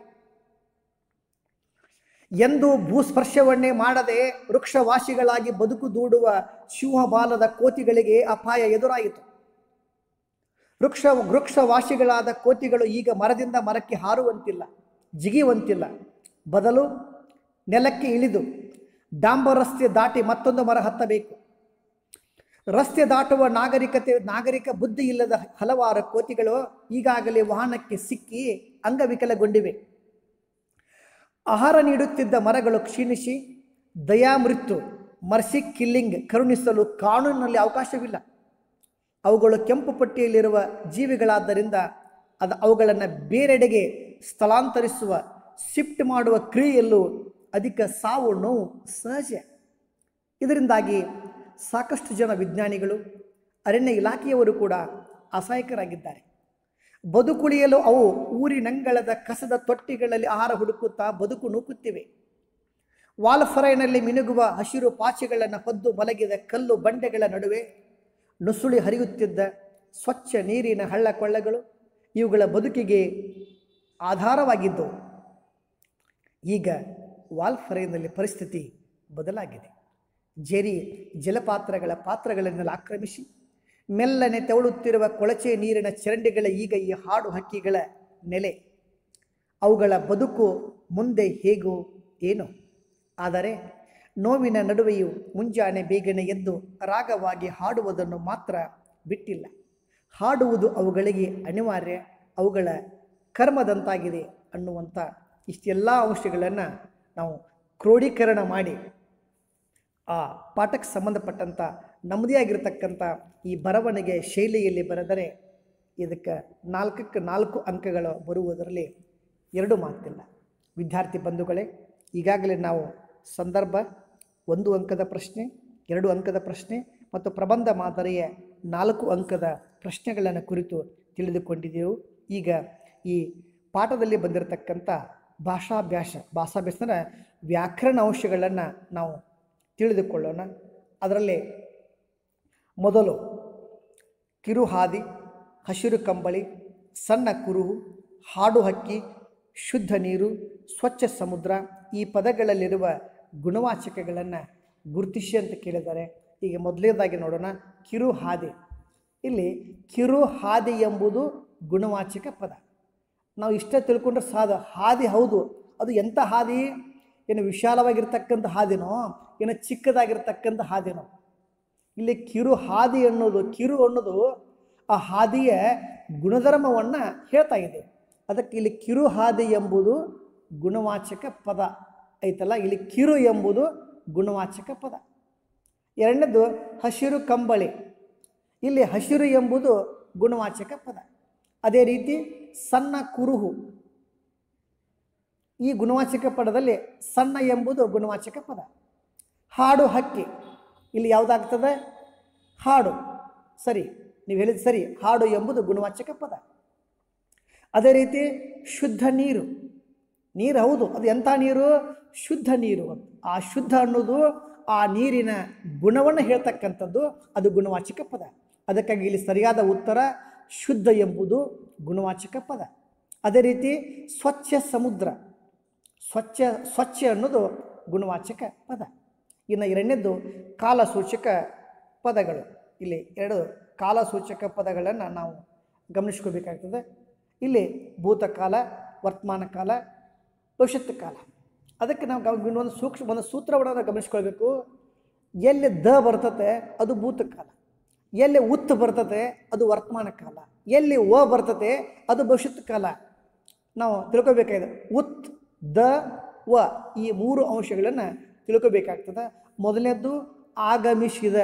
ಎಂದು ಭೂಸ್ಪರ್ಶವನ್ನೇ ಮಾಡದೆ ವೃಕ್ಷವಾಸಿಗಳಾಗಿ ಬದುಕು ದೂಡುವ ಸಿಂಹಬಾಲದ ಕೋತಿಗಳಿಗೆ ಅಪಾಯ ಎದುರಾಯಿತು ವೃಕ್ಷ ವೃಕ್ಷವಾಸಿಗಳಾದ ಕೋತಿಗಳು ಈಗ ಮರದಿಂದ ಮರಕ್ಕೆ ಹಾರುವಂತಿಲ್ಲ ಜಿಗಿಯುವಂತಿಲ್ಲ ಬದಲು ನೆಲಕ್ಕೆ ಇಳಿದು ಡಾಂಬರ್ ರಸ್ತೆ ದಾಟಿ ಮತ್ತೊಂದು ಮರ ಹತ್ತಬೇಕು ರಸ್ತೆ ದಾಟುವ ನಾಗರಿಕತೆ ನಾಗರಿಕ ಬುದ್ಧಿ ಇಲ್ಲದ ಹಲವಾರು ಕೋತಿಗಳು ಈಗಾಗಲೇ ವಾಹನಕ್ಕೆ ಸಿಕ್ಕಿ ಅಂಗವಿಕಲಗೊಂಡಿವೆ ಆಹಾರ ನೀಡುತ್ತಿದ್ದ ಮರಗಳು ಕ್ಷೀಣಿಸಿ ದಯಾಮೃತ್ಯು ಮರ್ಸಿ ಕಿಲ್ಲಿಂಗ್ ಕರುಣಿಸಲು ಕಾನೂನಿನಲ್ಲಿ ಅವಕಾಶವಿಲ್ಲ ಅವುಗಳು ಕೆಂಪು ಪಟ್ಟಿಯಲ್ಲಿರುವ ಜೀವಿಗಳಾದ್ದರಿಂದ ಅದು ಅವುಗಳನ್ನು ಬೇರೆಡೆಗೆ ಸ್ಥಳಾಂತರಿಸುವ ಶಿಫ್ಟ್ ಮಾಡುವ ಕ್ರಿಯೆಯಲ್ಲೂ ಅಧಿಕ ಸಾವು ನೋವು ಸಹಜ ಇದರಿಂದಾಗಿ ಸಾಕಷ್ಟು ಜನ ವಿಜ್ಞಾನಿಗಳು ಅರಣ್ಯ ಇಲಾಖೆಯವರು ಕೂಡ ಅಸಹಾಯಕರಾಗಿದ್ದಾರೆ ಬದುಕುಳಿಯಲು ಅವು ಊರಿನಂಗಳದ ಕಸದ ತೊಟ್ಟಿಗಳಲ್ಲಿ ಆಹಾರ ಹುಡುಕುತ್ತಾ ಬದುಕು ನೂಕುತ್ತಿವೆ ವಾಲ್ಫರೈನಲ್ಲಿ ಮಿನುಗುವ ಹಸಿರು ಪಾಚೆಗಳನ್ನು ಹೊದ್ದು ಮಲಗಿದ ಕಲ್ಲು ಬಂಡೆಗಳ ನಡುವೆ ನುಸುಳಿ ಹರಿಯುತ್ತಿದ್ದ ಸ್ವಚ್ಛ ನೀರಿನ ಹಳ್ಳ ಕೊಳ್ಳಗಳು ಇವುಗಳ ಬದುಕಿಗೆ ಆಧಾರವಾಗಿದ್ದವು ಈಗ ವಾಲ್ಫರೈನಲ್ಲಿ ಪರಿಸ್ಥಿತಿ ಬದಲಾಗಿದೆ ಜೆರಿ ಜಲಪಾತ್ರಗಳ ಪಾತ್ರಗಳನ್ನೆಲ್ಲ ಆಕ್ರಮಿಸಿ ಮೆಲ್ಲನೆ ತೆವಳುತ್ತಿರುವ ಕೊಳಚೆ ನೀರಿನ ಚರಂಡಿಗಳ ಈಗ ಈ ಹಾಡು ಹಕ್ಕಿಗಳ ನೆಲೆ ಅವುಗಳ ಬದುಕು ಮುಂದೆ ಹೇಗೋ ಏನೋ ಆದರೆ ನೋವಿನ ನಡುವೆಯೂ ಮುಂಜಾನೆ ಬೇಗನೆ ಎದ್ದು ರಾಗವಾಗಿ ಹಾಡುವುದನ್ನು ಮಾತ್ರ ಬಿಟ್ಟಿಲ್ಲ ಹಾಡುವುದು ಅವುಗಳಿಗೆ ಅನಿವಾರ್ಯ ಅವುಗಳ ಕರ್ಮದಂತಾಗಿದೆ ಅನ್ನುವಂಥ ಇಷ್ಟೆಲ್ಲ ಅಂಶಗಳನ್ನು ನಾವು ಕ್ರೋಢೀಕರಣ ಮಾಡಿ ಆ ಪಾಠಕ್ಕೆ ಸಂಬಂಧಪಟ್ಟಂಥ ನಮ್ಮದೇ ಆಗಿರತಕ್ಕಂಥ ಈ ಬರವಣಿಗೆ ಶೈಲಿಯಲ್ಲಿ ಬರೆದರೆ ಇದಕ್ಕೆ ನಾಲ್ಕಕ್ಕೆ ನಾಲ್ಕು ಅಂಕಗಳು ಬರುವುದರಲ್ಲಿ ಎರಡು ಮಾತಿಲ್ಲ ವಿದ್ಯಾರ್ಥಿ ಬಂಧುಗಳೇ ಈಗಾಗಲೇ ನಾವು ಸಂದರ್ಭ ಒಂದು ಅಂಕದ ಪ್ರಶ್ನೆ ಎರಡು ಅಂಕದ ಪ್ರಶ್ನೆ ಮತ್ತು ಪ್ರಬಂಧ ಮಾದರಿಯ ನಾಲ್ಕು ಅಂಕದ ಪ್ರಶ್ನೆಗಳನ್ನು ಕುರಿತು ತಿಳಿದುಕೊಂಡಿದ್ದೆವು ಈಗ ಈ ಪಾಠದಲ್ಲಿ ಬಂದಿರತಕ್ಕಂಥ ಭಾಷಾಭ್ಯಾಸ ಭಾಷಾಭ್ಯಾಸ ಅಂದರೆ ವ್ಯಾಕರಣ ಅಂಶಗಳನ್ನು ನಾವು ತಿಳಿದುಕೊಳ್ಳೋಣ ಅದರಲ್ಲಿ ಮೊದಲು ಕಿರುಹಾದಿ ಹಸಿರು ಕಂಬಳಿ ಸಣ್ಣ ಕುರುಹು ಹಾಡು ಹಕ್ಕಿ ಶುದ್ಧ ನೀರು ಸ್ವಚ್ಛ ಸಮುದ್ರ ಈ ಪದಗಳಲ್ಲಿರುವ ಗುಣವಾಚಕಗಳನ್ನು ಗುರುತಿಸಿ ಅಂತ ಕೇಳಿದ್ದಾರೆ ಈಗ ಮೊದಲನೇದಾಗಿ ನೋಡೋಣ ಕಿರು ಹಾದಿ ಇಲ್ಲಿ ಕಿರು ಹಾದಿ ಎಂಬುದು ಗುಣವಾಚಕ ಪದ ನಾವು ಇಷ್ಟ ತಿಳ್ಕೊಂಡ್ರೆ ಸಾಧ ಹಾದಿ ಹೌದು ಅದು ಎಂಥ ಹಾದಿ ಏನು ವಿಶಾಲವಾಗಿರ್ತಕ್ಕಂಥ ಹಾದಿನೋ ಏನು ಚಿಕ್ಕದಾಗಿರ್ತಕ್ಕಂಥ ಹಾದಿನೋ ಇಲ್ಲಿ ಕಿರು ಹಾದಿ ಅನ್ನೋದು ಕಿರು ಅನ್ನೋದು ಆ ಹಾದಿಯ ಗುಣಧರ್ಮವನ್ನು ಹೇಳ್ತಾ ಇದೆ ಅದಕ್ಕೆ ಇಲ್ಲಿ ಕಿರು ಹಾದಿ ಎಂಬುದು ಗುಣವಾಚಕ ಪದ ಐತಲ್ಲ ಇಲ್ಲಿ ಕಿರು ಎಂಬುದು ಗುಣವಾಚಕ ಪದ ಎರಡನೇದು ಹಸಿರು ಕಂಬಳಿ ಇಲ್ಲಿ ಹಸಿರು ಎಂಬುದು ಗುಣವಾಚಕ ಪದ ಅದೇ ರೀತಿ ಸಣ್ಣ ಕುರುಹು ಈ ಗುಣವಾಚಕ ಪದದಲ್ಲಿ ಸಣ್ಣ ಎಂಬುದು ಗುಣವಾಚಕ ಪದ ಹಾಡು ಹಕ್ಕಿ ಇಲ್ಲಿ ಯಾವುದಾಗ್ತದೆ ಹಾಡು ಸರಿ ನೀವು ಹೇಳಿದ ಸರಿ ಹಾಡು ಎಂಬುದು ಗುಣವಾಚಕ ಪದ ಅದೇ ರೀತಿ ಶುದ್ಧ ನೀರು ನೀರು ಹೌದು ಅದು ಎಂಥ ನೀರು ಶುದ್ಧ ನೀರು ಅಂತ. ಆ ಶುದ್ಧ ಅನ್ನೋದು ಆ ನೀರಿನ ಗುಣವನ್ನು ಹೇಳ್ತಕ್ಕಂಥದ್ದು ಅದು ಗುಣವಾಚಕ ಪದ ಅದಕ್ಕಾಗಿ ಇಲ್ಲಿ ಸರಿಯಾದ ಉತ್ತರ ಶುದ್ಧ ಎಂಬುದು ಗುಣವಾಚಕ ಪದ ಅದೇ ರೀತಿ ಸ್ವಚ್ಛ ಸಮುದ್ರ ಸ್ವಚ್ಛ ಸ್ವಚ್ಛ ಅನ್ನೋದು ಗುಣವಾಚಕ ಪದ ಇನ್ನು ಎರಡನೇದು ಕಾಲಸೂಚಕ ಪದಗಳು ಇಲ್ಲಿ ಎರಡು ಕಾಲಸೂಚಕ ಪದಗಳನ್ನು ನಾವು ಗಮನಿಸ್ಕೋಬೇಕಾಗ್ತದೆ ಇಲ್ಲಿ ಭೂತಕಾಲ ವರ್ತಮಾನ ಕಾಲ ಭವಿಷ್ಯತ್ ಕಾಲ ಅದಕ್ಕೆ ನಾವು ಗಮ- ಇನ್ನೊಂದು ಸೂಕ್ಷ್ಮ ಒಂದು ಸೂತ್ರವನ್ನು ನಾವು ಗಮನಿಸ್ಕೊಳ್ಬೇಕು ಎಲ್ಲಿ ದ ಬರ್ತತೆ ಅದು ಭೂತಕಾಲ ಎಲ್ಲಿ ಉತ್ ಬರ್ತತೆ ಅದು ವರ್ತಮಾನ ಕಾಲ ಎಲ್ಲಿ ವ ಬರ್ತತೆ ಅದು ಭವಿಷ್ಯತ್ ಕಾಲ ನಾವು ತಿಳ್ಕೊಬೇಕಾಗಿದೆ ಉತ್ ದ ವ ಈ ಮೂರು ಅಂಶಗಳನ್ನು ತಿಳ್ಕೊಬೇಕಾಗ್ತದೆ ಮೊದಲನೇದ್ದು ಆಗಮಿಸಿದ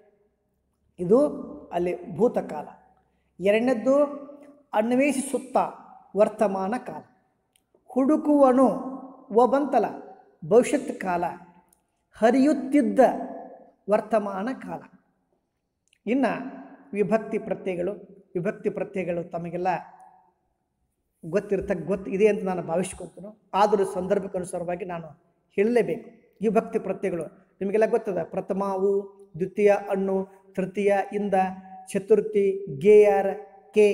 ಇದು ಅಲ್ಲಿ ಭೂತಕಾಲ ಎರಡನೇದ್ದು ಅನ್ವೇಷಿಸುತ್ತಾ ವರ್ತಮಾನ ಕಾಲ ಹುಡುಕುವನು ವ ಬಂತಲ್ಲ ಭವಿಷ್ಯತ್ ಕಾಲ ಹರಿಯುತ್ತಿದ್ದ ವರ್ತಮಾನ ಕಾಲ ಇನ್ನು ವಿಭಕ್ತಿ ಪ್ರತ್ಯಯಗಳು ವಿಭಕ್ತಿ ಪ್ರತ್ಯಯಗಳು ತಮಗೆಲ್ಲ ಗೊತ್ತಿರ್ತಕ್ಕ ಗೊತ್ತು ಇದೆ ಅಂತ ನಾನು ಭಾವಿಸ್ಕೊಳ್ತೀನಿ ಆದರೂ ಸಂದರ್ಭಕ್ಕನುಸಾರವಾಗಿ ನಾನು ಹೇಳಲೇಬೇಕು ವಿಭಕ್ತಿ ಪ್ರತ್ಯಯಗಳು ನಿಮಗೆಲ್ಲ ಗೊತ್ತದ ಪ್ರಥಮಾವು ದ್ವಿತೀಯ ಅಣ್ಣು ತೃತೀಯ ಇಂದ ಚತುರ್ಥಿ ಗೇಯರ್ ಕೆ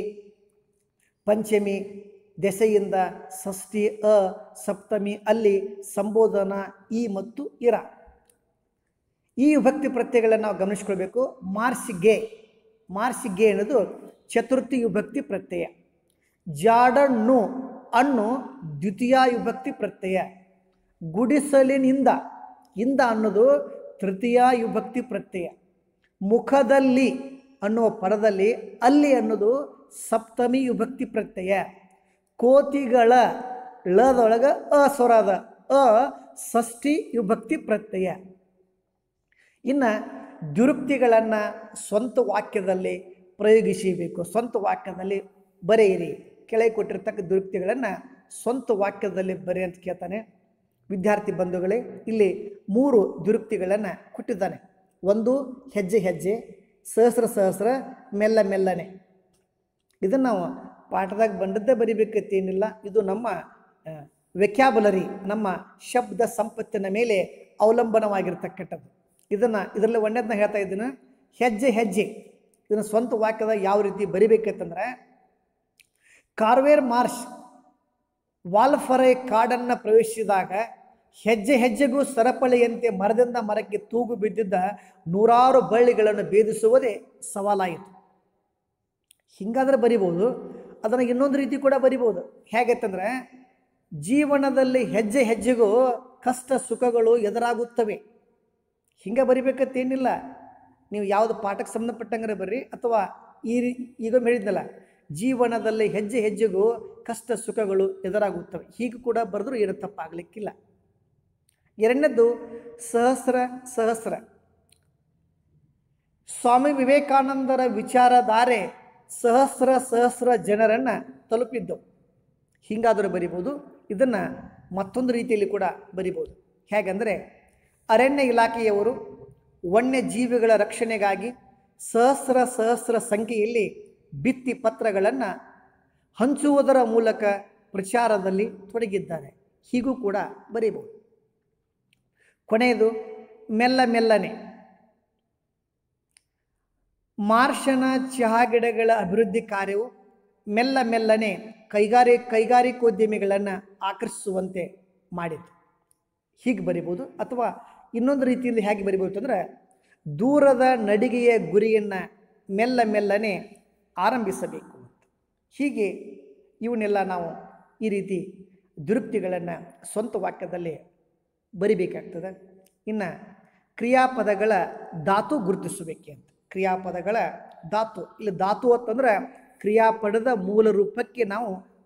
ಪಂಚಮಿ ದೆಸೆಯಿಂದ ಷಷ್ಠಿ ಅ ಸಪ್ತಮಿ ಅಲ್ಲಿ ಸಂಬೋಧನ ಈ ಮತ್ತು ಇರ ಈ ವಿಭಕ್ತಿ ಪ್ರತ್ಯಯಗಳನ್ನು ನಾವು ಗಮನಿಸ್ಕೊಳ್ಬೇಕು ಮಾರ್ಸಿಗೆ ಮಾರ್ಸಿಗೆ ಅನ್ನೋದು ಚತುರ್ಥಿ ವಿಭಕ್ತಿ ಪ್ರತ್ಯಯ ಜಾಡಣ್ಣು ಅಣ್ಣು ದ್ವಿತೀಯ ವಿಭಕ್ತಿ ಪ್ರತ್ಯಯ ಗುಡಿಸಲಿನಿಂದ ಇಂದ ಅನ್ನೋದು ತೃತೀಯ ವಿಭಕ್ತಿ ಪ್ರತ್ಯಯ ಮುಖದಲ್ಲಿ ಅನ್ನುವ ಪದದಲ್ಲಿ ಅಲ್ಲಿ ಅನ್ನೋದು ಸಪ್ತಮಿ ವಿಭಕ್ತಿ ಪ್ರತ್ಯಯ ಕೋತಿಗಳ ಲದೊಳಗ ಅ ಸ್ವರದ ಅ ಷಷ್ಠಿ ವಿಭಕ್ತಿ ಪ್ರತ್ಯಯ ಇನ್ನು ದುರುಕ್ತಿಗಳನ್ನು ಸ್ವಂತ ವಾಕ್ಯದಲ್ಲಿ ಪ್ರಯೋಗಿಸಬೇಕು ಸ್ವಂತ ವಾಕ್ಯದಲ್ಲಿ ಬರೆಯಿರಿ ಕೆಳಗೆ ಕೊಟ್ಟಿರ್ತಕ್ಕ ದುರುಕ್ತಿಗಳನ್ನು ಸ್ವಂತ ವಾಕ್ಯದಲ್ಲಿ ಬರೆ ಅಂತ ಕೇಳ್ತಾನೆ ವಿದ್ಯಾರ್ಥಿ ಬಂಧುಗಳೇ ಇಲ್ಲಿ ಮೂರು ದುರುಕ್ತಿಗಳನ್ನು ಕೊಟ್ಟಿದ್ದಾನೆ ಒಂದು ಹೆಜ್ಜೆ ಹೆಜ್ಜೆ ಸಹಸ್ರ ಸಹಸ್ರ ಮೆಲ್ಲ ಮೆಲ್ಲನೆ ಇದನ್ನು ನಾವು ಪಾಠದಾಗ ಬಂದದ್ದೇ ಬರಿಬೇಕತ್ತೇನಿಲ್ಲ ಇದು ನಮ್ಮ ವೆಕ್ಯಾಬುಲರಿ ನಮ್ಮ ಶಬ್ದ ಸಂಪತ್ತಿನ ಮೇಲೆ ಅವಲಂಬನವಾಗಿರ್ತಕ್ಕಂಥದ್ದು ಇದನ್ನು ಇದರಲ್ಲಿ ಒಂದೇದನ್ನ ಹೇಳ್ತಾ ಇದ್ದೀನಿ ಹೆಜ್ಜೆ ಹೆಜ್ಜೆ ಇದನ್ನು ಸ್ವಂತ ವಾಕ್ಯದಾಗ ಯಾವ ರೀತಿ ಬರಿಬೇಕಂತಂದ್ರೆ ಕಾರ್ವೇರ್ ಮಾರ್ಷ್ ವಾಲ್ಫರೈ ಕಾಡನ್ನು ಪ್ರವೇಶಿಸಿದಾಗ ಹೆಜ್ಜೆ ಹೆಜ್ಜೆಗೂ ಸರಪಳಿಯಂತೆ ಮರದಿಂದ ಮರಕ್ಕೆ ತೂಗು ಬಿದ್ದಿದ್ದ ನೂರಾರು ಬಳ್ಳಿಗಳನ್ನು ಭೇದಿಸುವುದೇ ಸವಾಲಾಯಿತು ಹಿಂಗಾದ್ರೆ ಬರಿಬೋದು ಅದನ್ನು ಇನ್ನೊಂದು ರೀತಿ ಕೂಡ ಬರಿಬೋದು ಹೇಗೈತಂದ್ರೆ ಜೀವನದಲ್ಲಿ ಹೆಜ್ಜೆ ಹೆಜ್ಜೆಗೂ ಕಷ್ಟ ಸುಖಗಳು ಎದುರಾಗುತ್ತವೆ ಹಿಂಗೆ ಬರಿಬೇಕಂತೇನಿಲ್ಲ ನೀವು ಯಾವುದು ಪಾಠಕ್ಕೆ ಸಂಬಂಧಪಟ್ಟಂಗೆ ಬರ್ರಿ ಅಥವಾ ಈ ರೀ ಈಗ ಹೇಳಿದ್ನಲ್ಲ ಜೀವನದಲ್ಲಿ ಹೆಜ್ಜೆ ಹೆಜ್ಜೆಗೂ ಕಷ್ಟ ಸುಖಗಳು ಎದುರಾಗುತ್ತವೆ ಹೀಗೆ ಕೂಡ ಬರೆದ್ರೂ ಏನು ತಪ್ಪಾಗಲಿಕ್ಕಿಲ್ಲ ಎರಡನೇದ್ದು ಸಹಸ್ರ ಸಹಸ್ರ ಸ್ವಾಮಿ ವಿವೇಕಾನಂದರ ವಿಚಾರಧಾರೆ ಸಹಸ್ರ ಸಹಸ್ರ ಜನರನ್ನು ತಲುಪಿದ್ದವು ಹೀಗಾದರೂ ಬರಿಬೋದು ಇದನ್ನು ಮತ್ತೊಂದು ರೀತಿಯಲ್ಲಿ ಕೂಡ ಬರಿಬೋದು ಹೇಗೆಂದರೆ ಅರಣ್ಯ ಇಲಾಖೆಯವರು ವನ್ಯಜೀವಿಗಳ ರಕ್ಷಣೆಗಾಗಿ ಸಹಸ್ರ ಸಹಸ್ರ ಸಂಖ್ಯೆಯಲ್ಲಿ ಭಿತ್ತಿ ಪತ್ರಗಳನ್ನು ಹಂಚುವುದರ ಮೂಲಕ ಪ್ರಚಾರದಲ್ಲಿ ತೊಡಗಿದ್ದಾರೆ ಹೀಗೂ ಕೂಡ ಬರೀಬೋದು ಕೊನೆಯದು ಮೆಲ್ಲ ಮೆಲ್ಲನೆ ಮಾರ್ಷನ ಚಹಾ ಗಿಡಗಳ ಅಭಿವೃದ್ಧಿ ಕಾರ್ಯವು ಮೆಲ್ಲ ಮೆಲ್ಲನೆ ಕೈಗಾರಿ ಕೈಗಾರಿಕೋದ್ಯಮಿಗಳನ್ನು ಆಕರ್ಷಿಸುವಂತೆ ಮಾಡಿತು ಹೀಗೆ ಬರಿಬೋದು ಅಥವಾ ಇನ್ನೊಂದು ರೀತಿಯಲ್ಲಿ ಹೇಗೆ ಬರಿಬೋದು ಅಂದರೆ ದೂರದ ನಡಿಗೆಯ ಗುರಿಯನ್ನು ಮೆಲ್ಲ ಮೆಲ್ಲನೆ ಆರಂಭಿಸಬೇಕು ಅಂತ ಹೀಗೆ ಇವನ್ನೆಲ್ಲ ನಾವು ಈ ರೀತಿ ದುರುಕ್ತಿಗಳನ್ನು ಸ್ವಂತ ವಾಕ್ಯದಲ್ಲಿ ಬರಿಬೇಕಾಗ್ತದೆ ಇನ್ನು ಕ್ರಿಯಾಪದಗಳ ಧಾತು ಗುರುತಿಸಬೇಕೆ ಅಂತ ಕ್ರಿಯಾಪದಗಳ ಧಾತು ಇಲ್ಲಿ ಧಾತು ಅಂತಂದ್ರೆ ಕ್ರಿಯಾಪದದ ಮೂಲ ರೂಪಕ್ಕೆ ನಾವು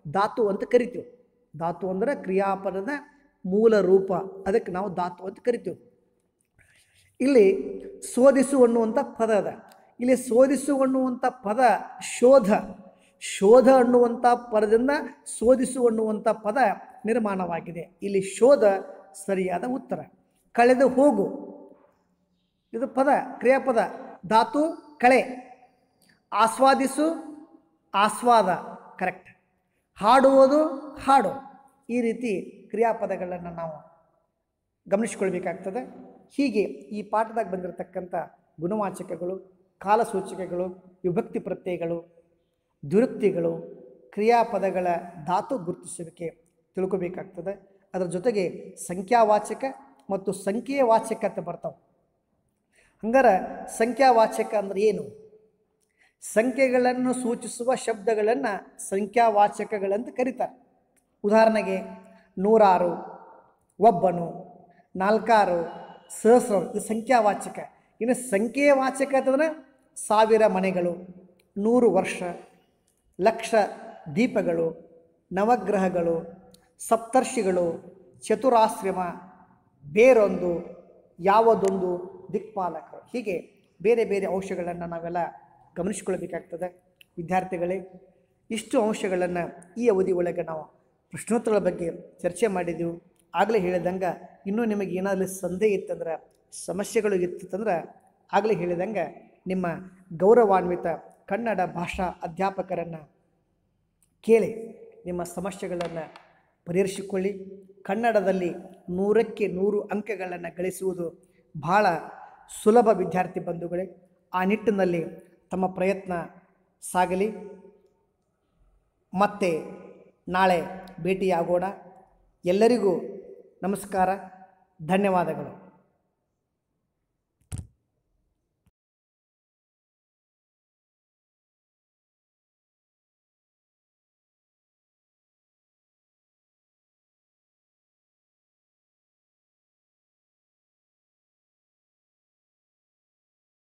ಧಾತು ಅಂತ ಕರಿತೀವಿ ಧಾತು ಅಂದರೆ ಕ್ರಿಯಾಪದದ ಮೂಲ ರೂಪ ಅದಕ್ಕೆ ನಾವು ಧಾತು ಅಂತ ಕರಿತೀವಿ ಇಲ್ಲಿ ಶೋಧಿಸು ಅನ್ನುವಂಥ ಪದ ಅದ ಇಲ್ಲಿ ಶೋಧಿಸು ಅನ್ನುವಂಥ ಪದ ಶೋಧ ಶೋಧ ಅನ್ನುವಂಥ ಪದದಿಂದ ಶೋಧಿಸು ಅನ್ನುವಂಥ ಪದ ನಿರ್ಮಾಣವಾಗಿದೆ ಇಲ್ಲಿ ಶೋಧ ಸರಿಯಾದ ಉತ್ತರ ಕಳೆದು ಹೋಗು ಇದು ಪದ ಕ್ರಿಯಾಪದ ಧಾತು ಕಳೆ ಆಸ್ವಾದಿಸು ಆಸ್ವಾದ ಕರೆಕ್ಟ್ ಹಾಡುವುದು ಹಾಡು ಈ ರೀತಿ ಕ್ರಿಯಾಪದಗಳನ್ನು ನಾವು ಗಮನಿಸಿಕೊಳ್ಬೇಕಾಗ್ತದೆ ಹೀಗೆ ಈ ಪಾಠದಾಗ ಬಂದಿರತಕ್ಕಂಥ ಗುಣವಾಚಕಗಳು ಕಾಲಸೂಚಕಗಳು ವಿಭಕ್ತಿ ಪ್ರತ್ಯಯಗಳು ದುರುಕ್ತಿಗಳು ಕ್ರಿಯಾಪದಗಳ ಧಾತು ಗುರುತಿಸುವಿಕೆ ತಿಳ್ಕೊಬೇಕಾಗ್ತದೆ ಅದರ ಜೊತೆಗೆ ಸಂಖ್ಯಾವಾಚಕ ಮತ್ತು ಸಂಖ್ಯೆಯ ವಾಚಕ ಅಂತ ಬರ್ತಾವೆ ಹಂಗಾರೆ ಸಂಖ್ಯಾವಾಚಕ ಅಂದ್ರೆ ಏನು ಸಂಖ್ಯೆಗಳನ್ನು ಸೂಚಿಸುವ ಶಬ್ದಗಳನ್ನು ಸಂಖ್ಯಾವಾಚಕಗಳಂತ ಕರೀತಾರೆ ಉದಾಹರಣೆಗೆ ನೂರಾರು ಒಬ್ಬನು ನಾಲ್ಕಾರು ಸಹಸ್ರ ಇದು ಸಂಖ್ಯಾವಾಚಕ ಇನ್ನು ಸಂಖ್ಯೆಯ ವಾಚಕ ಅಂತಂದ್ರೆ ಸಾವಿರ ಮನೆಗಳು ನೂರು ವರ್ಷ ಲಕ್ಷ ದೀಪಗಳು ನವಗ್ರಹಗಳು ಸಪ್ತರ್ಷಿಗಳು ಚತುರಾಶ್ರಮ ಬೇರೊಂದು ಯಾವದೊಂದು ದಿಕ್ಪಾಲಕರು ಹೀಗೆ ಬೇರೆ ಬೇರೆ ಅಂಶಗಳನ್ನು ನಾವೆಲ್ಲ ಗಮನಿಸಿಕೊಳ್ಬೇಕಾಗ್ತದೆ ವಿದ್ಯಾರ್ಥಿಗಳೇ ಇಷ್ಟು ಅಂಶಗಳನ್ನು ಈ ಅವಧಿ ಒಳಗೆ ನಾವು ಪ್ರಶ್ನೋತ್ತರಗಳ ಬಗ್ಗೆ ಚರ್ಚೆ ಮಾಡಿದ್ದೆವು ಆಗಲೇ ಹೇಳಿದಂಗೆ ಇನ್ನೂ ನಿಮಗೆ ಏನಾದರೂ ಸಂದೇಹ ಇತ್ತಂದ್ರೆ ಸಮಸ್ಯೆಗಳು ಇತ್ತಿತ್ತಂದ್ರೆ ಆಗಲೇ ಹೇಳಿದಂಗೆ ನಿಮ್ಮ ಗೌರವಾನ್ವಿತ ಕನ್ನಡ ಭಾಷಾ ಅಧ್ಯಾಪಕರನ್ನು ಕೇಳಿ ನಿಮ್ಮ ಸಮಸ್ಯೆಗಳನ್ನು ಪರಿಹರಿಸಿಕೊಳ್ಳಿ ಕನ್ನಡದಲ್ಲಿ ನೂರಕ್ಕೆ ನೂರು ಅಂಕಗಳನ್ನು ಗಳಿಸುವುದು ಬಹಳ ಸುಲಭ ವಿದ್ಯಾರ್ಥಿ ಬಂಧುಗಳೇ ಆ ನಿಟ್ಟಿನಲ್ಲಿ ತಮ್ಮ ಪ್ರಯತ್ನ ಸಾಗಲಿ ಮತ್ತೆ ನಾಳೆ ಭೇಟಿಯಾಗೋಣ ಎಲ್ಲರಿಗೂ ನಮಸ್ಕಾರ ಧನ್ಯವಾದಗಳು